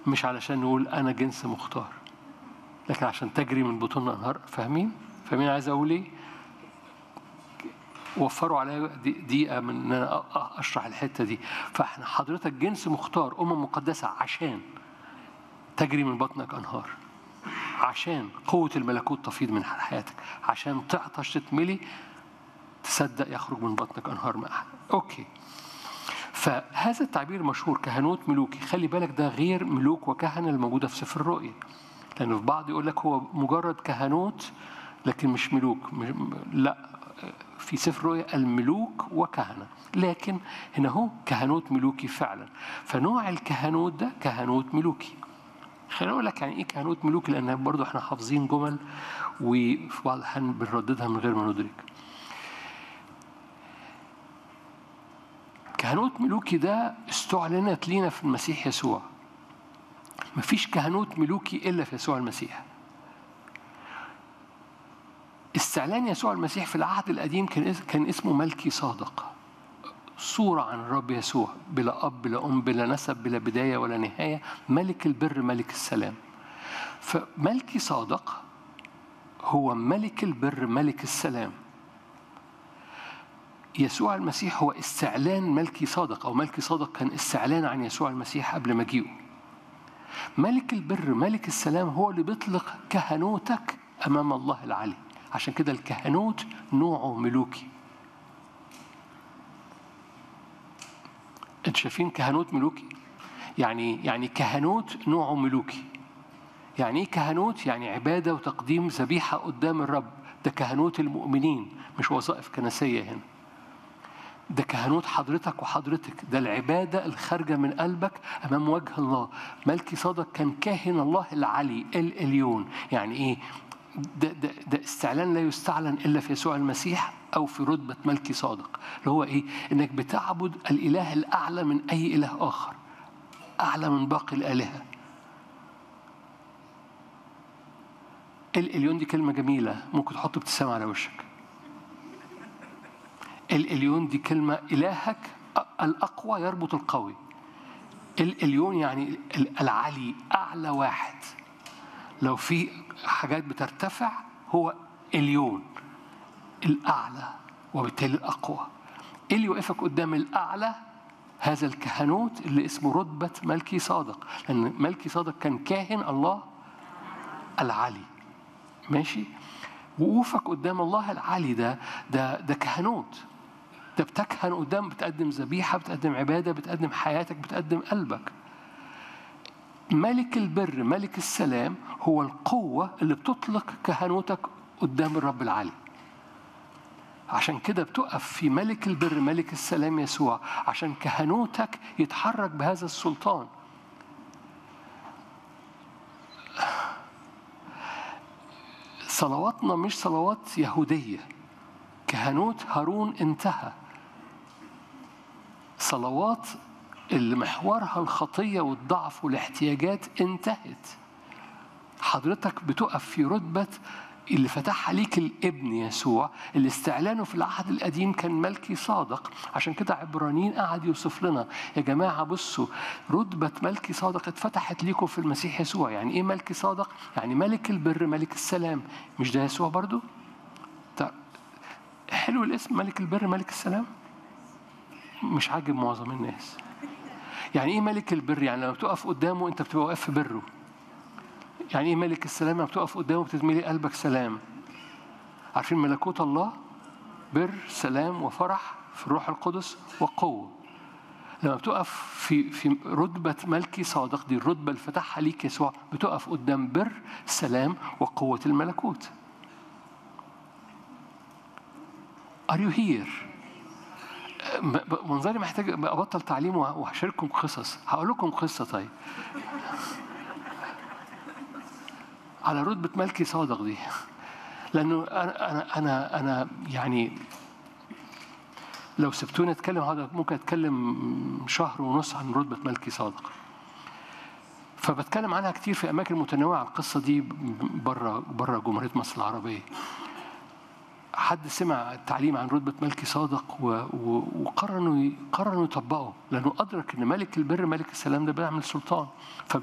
مش علشان نقول أنا جنس مختار لكن عشان تجري من بطوننا أنهار فاهمين؟ فاهمين عايز أقول إيه؟ وفروا عليا دقيقة من إن أنا أشرح الحتة دي فإحنا حضرتك جنس مختار أمم مقدسة عشان تجري من بطنك أنهار عشان قوة الملكوت تفيض من حياتك عشان تعطش تتملي تصدق يخرج من بطنك أنهار ماء أوكي فهذا التعبير مشهور كهنوت ملوكي خلي بالك ده غير ملوك وكهنة الموجودة في سفر الرؤيا لأنه في بعض يقول لك هو مجرد كهنوت لكن مش ملوك لا في سفر الرؤيا الملوك وكهنة لكن هنا هو كهنوت ملوكي فعلا فنوع الكهنوت ده كهنوت ملوكي خليني اقول لك يعني ايه كهنوت ملوكي لان برضه احنا حافظين جمل وفي بعض الاحيان بنرددها من غير ما ندرك. كهنوت ملوكي ده استعلنت لينا في المسيح يسوع. مفيش كهنوت ملوكي الا في يسوع المسيح. استعلان يسوع المسيح في العهد القديم كان كان اسمه ملكي صادق. صورة عن الرب يسوع بلا أب بلا أم بلا نسب بلا بداية ولا نهاية ملك البر ملك السلام فملكي صادق هو ملك البر ملك السلام يسوع المسيح هو استعلان ملكي صادق أو ملكي صادق كان استعلان عن يسوع المسيح قبل مجيئه ملك البر ملك السلام هو اللي بيطلق كهنوتك أمام الله العلي عشان كده الكهنوت نوعه ملوكي انتوا شايفين كهنوت ملوكي يعني يعني كهنوت نوعه ملوكي يعني ايه كهنوت يعني عباده وتقديم ذبيحه قدام الرب ده كهنوت المؤمنين مش وظائف كنسيه هنا ده كهنوت حضرتك وحضرتك ده العبادة الخارجة من قلبك أمام وجه الله ملكي صادق كان كاهن الله العلي الإليون يعني إيه ده, ده, ده استعلان لا يستعلن إلا في يسوع المسيح أو في رتبة ملكي صادق اللي هو إيه إنك بتعبد الإله الأعلى من أي إله آخر أعلى من باقي الآلهة الإليون دي كلمة جميلة ممكن تحط ابتسامة على وشك الإليون دي كلمة إلهك الأقوى يربط القوي الإليون يعني العلي أعلى واحد لو في حاجات بترتفع هو إليون الأعلى وبالتالي الأقوى اللي يوقفك قدام الأعلى هذا الكهنوت اللي اسمه رتبة ملكي صادق لأن ملكي صادق كان كاهن الله العلي ماشي وقوفك قدام الله العلي ده ده ده كهنوت ده بتكهن قدام بتقدم ذبيحة بتقدم عبادة بتقدم حياتك بتقدم قلبك ملك البر ملك السلام هو القوة اللي بتطلق كهنوتك قدام الرب العلي عشان كده بتقف في ملك البر ملك السلام يسوع عشان كهنوتك يتحرك بهذا السلطان صلواتنا مش صلوات يهودية كهنوت هارون انتهى صلوات اللي محورها الخطية والضعف والاحتياجات انتهت حضرتك بتقف في رتبة اللي فتحها ليك الابن يسوع اللي استعلانه في العهد القديم كان ملكي صادق عشان كده عبرانيين قعد يوصف لنا يا جماعة بصوا رتبة ملكي صادق اتفتحت ليكم في المسيح يسوع يعني ايه ملكي صادق؟ يعني ملك البر ملك السلام مش ده يسوع برضو؟ طب حلو الاسم ملك البر ملك السلام مش عاجب معظم الناس يعني ايه ملك البر يعني لما بتقف قدامه انت بتبقى واقف في بره يعني ايه ملك السلام لما بتقف قدامه بتتملي قلبك سلام عارفين ملكوت الله بر سلام وفرح في الروح القدس وقوه لما بتقف في في رتبة ملكي صادق دي الرتبة اللي فتحها ليك يسوع بتقف قدام بر سلام وقوة الملكوت Are you here؟ منظري محتاج ابطل تعليم وهشارككم قصص هقول لكم قصه طيب على رتبه ملكي صادق دي لانه انا انا انا انا يعني لو سبتوني اتكلم هذا ممكن اتكلم شهر ونص عن رتبه ملكي صادق فبتكلم عنها كتير في اماكن متنوعه القصه دي بره بره جمهوريه مصر العربيه حد سمع التعليم عن رتبة ملكي صادق وقرر انه قرر انه يطبقه لانه ادرك ان ملك البر ملك السلام ده بيعمل سلطان